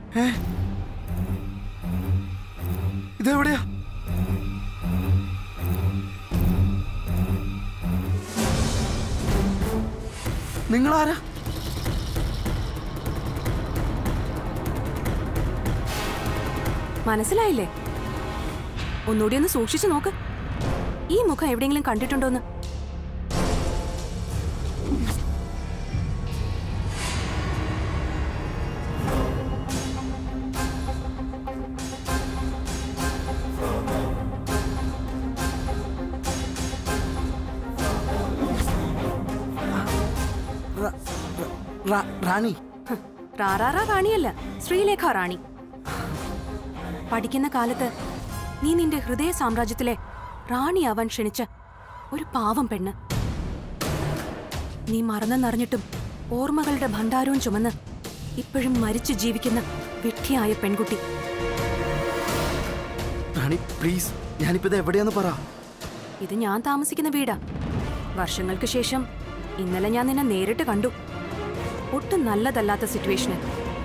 ഏ ഇതെവിടെയാ നിങ്ങളാരാ മനസ്സിലായില്ലേ ഒന്നുകൂടി ഒന്ന് സൂക്ഷിച്ചു നോക്ക് ഈ മുഖം എവിടെയെങ്കിലും കണ്ടിട്ടുണ്ടോന്ന് റ- റ- റ- റാണി ഹ്, റാറാറ റാണിയല്ല ശ്രീലേഖ റാണി പഠിക്കുന്ന കാലത്ത് നീ നിന്റെ ഹൃദയ സാമ്രാജ്യത്തിലെ റാണിയാവാൻ ക്ഷണിച്ച ഒരു പാവം പെണ്ണ് നീ മറന്നെന്നറിഞ്ഞിട്ടും ഓർമ്മകളുടെ ഭണ്ഡാരവും ചുമന്ന് ഇപ്പോഴും മരിച്ചു ജീവിക്കുന്ന വെട്ടിയായ പെൺകുട്ടി റാണി പ്ലീസ് ഞാനിപ്പോ ഇത് എവിടെയാന്ന് പറ ഇത് ഞാൻ താമസിക്കുന്ന വീടാ വർഷങ്ങൾക്ക് ശേഷം ഇന്നലെ ഞാൻ നിന്നെ നേരിട്ട് കണ്ടു ഒട്ടും നല്ലതല്ലാത്ത സിറ്റുവേഷനിൽ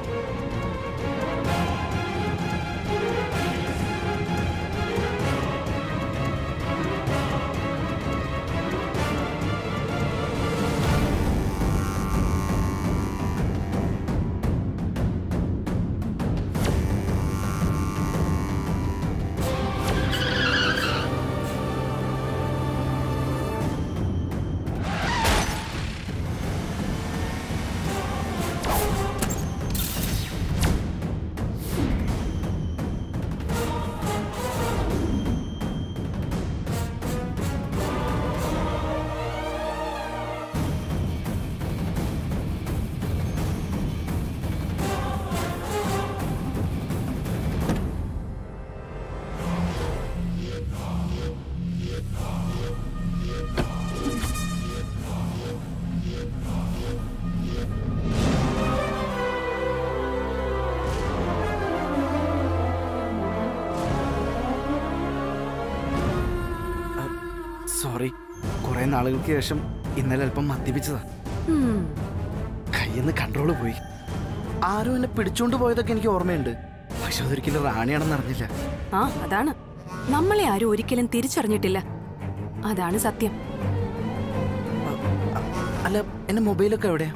സോറി കുറെ നാളുകൾക്ക് ശേഷം ഇന്നലെ അല്പം മദ്യപിച്ചതാ ഉം, കയ്യിൽ നിന്ന് കൺട്രോൾ പോയി ആരും എന്നെ പിടിച്ചോണ്ട് പോയതൊക്കെ എനിക്ക് ഓർമ്മയുണ്ട് പക്ഷെ അതൊരിക്കലും റാണിയാണെന്ന് അറിഞ്ഞില്ല ആ അതാണ് നമ്മളെ ആരും ഒരിക്കലും തിരിച്ചറിഞ്ഞിട്ടില്ല അതാണ് സത്യം അ- അ- അല്ല എന്റെ മൊബൈലൊക്കെ എവിടെയാ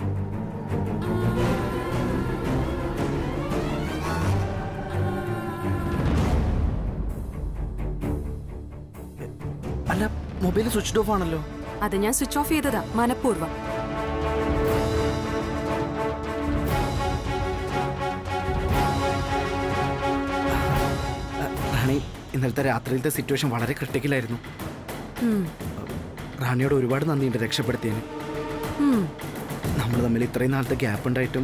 അല്ല മൊബൈൽ സ്വിച്ച് ഓഫ് ആണല്ലോ അത് ഞാൻ സ്വിച്ച് ഓഫ് ചെയ്തതാ മനഃപൂർവ്വം അ, റാണി ഇന്നലത്തെ രാത്രിയിലത്തെ സിറ്റുവേഷൻ വളരെ ക്രിട്ടിക്കലായിരുന്നു ഉം, റാണിയോട് ഒരുപാട് നന്ദിയുണ്ട് രക്ഷപ്പെടുത്തിയതിന് ഉം. നമ്മൾ തമ്മിൽ ഇത്രയും നാളത്തെ ഗ്യാപ്പ് ഉണ്ടായിട്ടും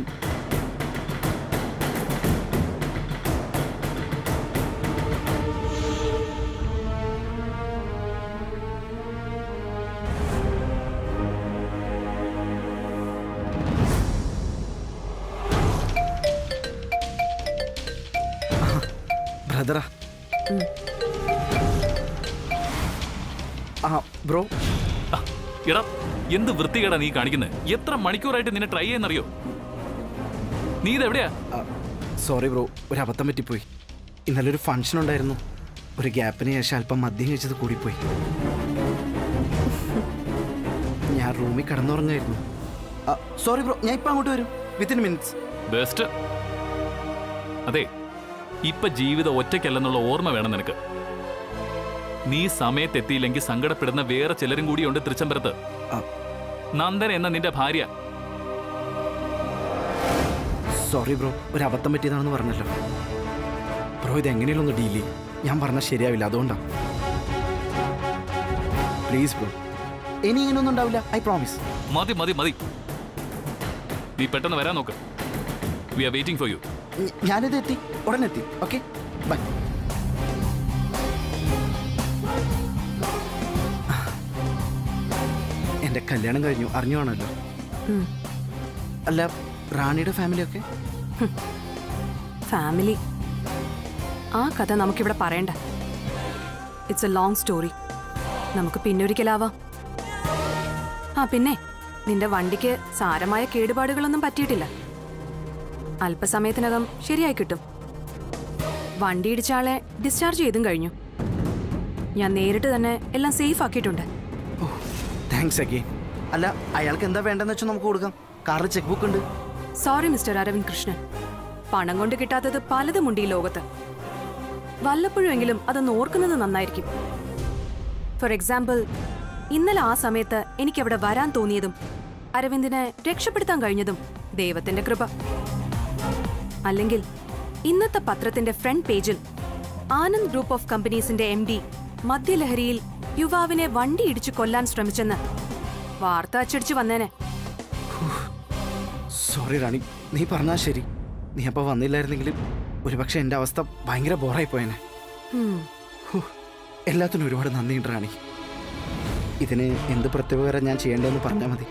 ബ്രദറാ ഉം. ആ ബ്രോ ആ, എടാ എന്ത് വൃത്തികേടാ നീ കാണിക്കുന്നത് എത്ര മണിക്കൂറായിട്ട് നിന്നെ ട്രൈ ചെയ്യുന്നറിയോ നീ ഇതെവിടെയാ സോറി ബ്രോ ഒരു അബദ്ധം പറ്റിപ്പോയി ഇന്നലെ ഒരു ഫംഗ്ഷൻ ഉണ്ടായിരുന്നു ഒരു ഗ്യാപ്പിന് ശേഷം അല്പം മദ്യം കഴിച്ചത് കൂടിപ്പോയി ഞാൻ റൂമിൽ കിടന്നുറങ്ങായിരുന്നു സോറി ബ്രോ ഞാൻ ഇപ്പം അങ്ങോട്ട് വരും വിത്തിൻ മിനിറ്റ്സ് ബെസ്റ്റ് അതെ ഇപ്പൊ ജീവിതം ഒറ്റയ്ക്കല്ലെന്നുള്ള ഓർമ്മ വേണം നിനക്ക് നീ സമയത്തെത്തിയില്ലെങ്കിൽ സങ്കടപ്പെടുന്ന വേറെ ചിലരും കൂടിയുണ്ട് തൃച്ചംബരത്ത് നന്ദന എന്ന നിന്റെ ഭാര്യ സോറി ബ്രോ ഒരു അബദ്ധം പറ്റിയതാണെന്ന് പറഞ്ഞല്ലോ ബ്രോ ഇത് എങ്ങനെയും ഒന്ന് ഡീൽ ചെയ്യും ഞാൻ പറഞ്ഞാൽ ശരിയാവില്ല അതുകൊണ്ടാണ് പ്ലീസ് ബ്രോ ഇനി ഇങ്ങനെയൊന്നും ഉണ്ടാവില്ല ഐ പ്രോമിസ് മതി മതി മതി നീ പെട്ടെന്ന് വരാൻ നോക്ക് we are waiting for you ഞാനിത് എത്തി ഉടനെ എത്തി ഓക്കെ ബൈ എൻ്റെ കല്യാണം കഴിഞ്ഞു അറിഞ്ഞു കാണല്ലോ ഉം. അല്ല റാണിയുടെ ഫാമിലിയൊക്കെ ഫാമിലി ആ കഥ നമുക്കിവിടെ പറയണ്ട ഇറ്റ്സ് എ ലോങ് സ്റ്റോറി നമുക്ക് പിന്നൊരിക്കലാവാം ആ പിന്നെ നിന്റെ വണ്ടിക്ക് സാരമായ കേടുപാടുകളൊന്നും പറ്റിയിട്ടില്ല അല്പസമയത്തിനകം ശരിയായി കിട്ടും വണ്ടി ഇടിച്ച ആളെ ഡിസ്ചാർജ് ചെയ്തും കഴിഞ്ഞു ഞാൻ നേരിട്ട് തന്നെ എല്ലാം സേഫ് ആക്കിയിട്ടുണ്ട് ഓ താങ്ക്സ് അഗെയിൻ അല്ല അയാൾക്ക് എന്താ വേണ്ടെന്ന് വെച്ചാൽ നമുക്ക് കൊടുക്കാം കാറിൽ ചെക്ക് ബുക്ക് ഉണ്ട് സോറി മിസ്റ്റർ അരവിന്ദ് കൃഷ്ണൻ പണം കൊണ്ട് കിട്ടാത്തത് പലതുമുണ്ട് ഈ ലോകത്ത് വല്ലപ്പോഴുമെങ്കിലും അതൊന്ന് ഓർക്കുന്നത് നന്നായിരിക്കും ഫോർ എക്സാമ്പിൾ ഇന്നലെ ആ സമയത്ത് എനിക്കവിടെ വരാൻ തോന്നിയതും അരവിന്ദിനെ രക്ഷപ്പെടുത്താൻ കഴിഞ്ഞതും ദൈവത്തിന്റെ കൃപ അല്ലെങ്കിൽ ഇന്നത്തെ പത്രത്തിന്റെ ഫ്രണ്ട് പേജിൽ ആനന്ദ് ഗ്രൂപ്പ് ഓഫ് കമ്പനീസിന്റെ എം ഡി മദ്യലഹരിയിൽ യുവാവിനെ വണ്ടി ഇടിച്ചു കൊല്ലാൻ ശ്രമിച്ചെന്ന് വാർത്ത അച്ചടിച്ചു വന്നേനെ സോറി റാണി നീ പറഞ്ഞാൽ ശരി നീ അപ്പോൾ വന്നില്ലായിരുന്നെങ്കിൽ ഒരുപക്ഷെ എൻ്റെ അവസ്ഥ ഭയങ്കര ബോറായി പോയേനെ ഹും ഹൂ, എല്ലാത്തിനും ഒരുപാട് നന്ദിയുണ്ട് റാണി ഇതിന് എന്ത് പ്രത്യുപകാരം ഞാൻ ചെയ്യേണ്ടതെന്ന് പറഞ്ഞാൽ മതി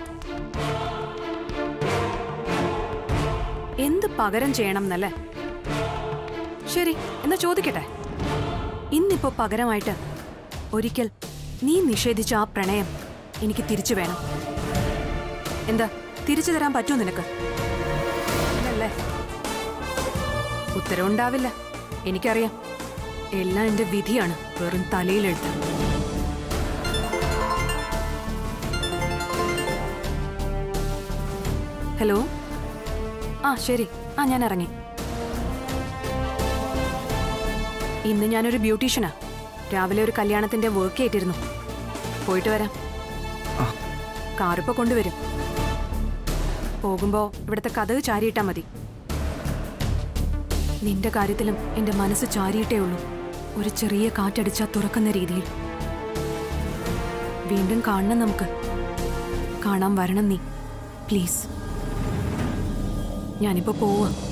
എന്ത് പകരം ചെയ്യണം എന്നല്ലേ ശരി എന്നാ ചോദിക്കട്ടെ ഇന്നിപ്പോ പകരമായിട്ട് ഒരിക്കൽ നീ നിഷേധിച്ച ആ പ്രണയം എനിക്ക് തിരിച്ചു വേണം എന്താ തിരിച്ചു തരാൻ പറ്റുമോ നിനക്ക് ഇല്ലല്ലേ ഉത്തരവുണ്ടാവില്ല എനിക്കറിയാം എല്ലാം എന്റെ വിധിയാണ് വെറും തലയിലെഴുത്ത് ഹലോ ആ ശരി ആ ഞാൻ ഇറങ്ങി ഇന്ന് ഞാനൊരു ബ്യൂട്ടീഷ്യനാ രാവിലെ ഒരു കല്യാണത്തിന്റെ വർക്ക് ആയിട്ടിരുന്നു പോയിട്ട് വരാം ആ. കാറിപ്പോ കൊണ്ടുവരും പോകുമ്പോ ഇവിടുത്തെ കഥക് ചാരിയിട്ടാ മതി നിന്റെ കാര്യത്തിലും എന്റെ മനസ്സ് ചാരിയിട്ടേ ഉള്ളൂ ഒരു ചെറിയ കാറ്റടിച്ചാ തുറക്കുന്ന രീതിയിൽ വീണ്ടും കാണണം നമുക്ക് കാണാൻ വരണം നീ പ്ലീസ് ഞാനിപ്പോ പോവാ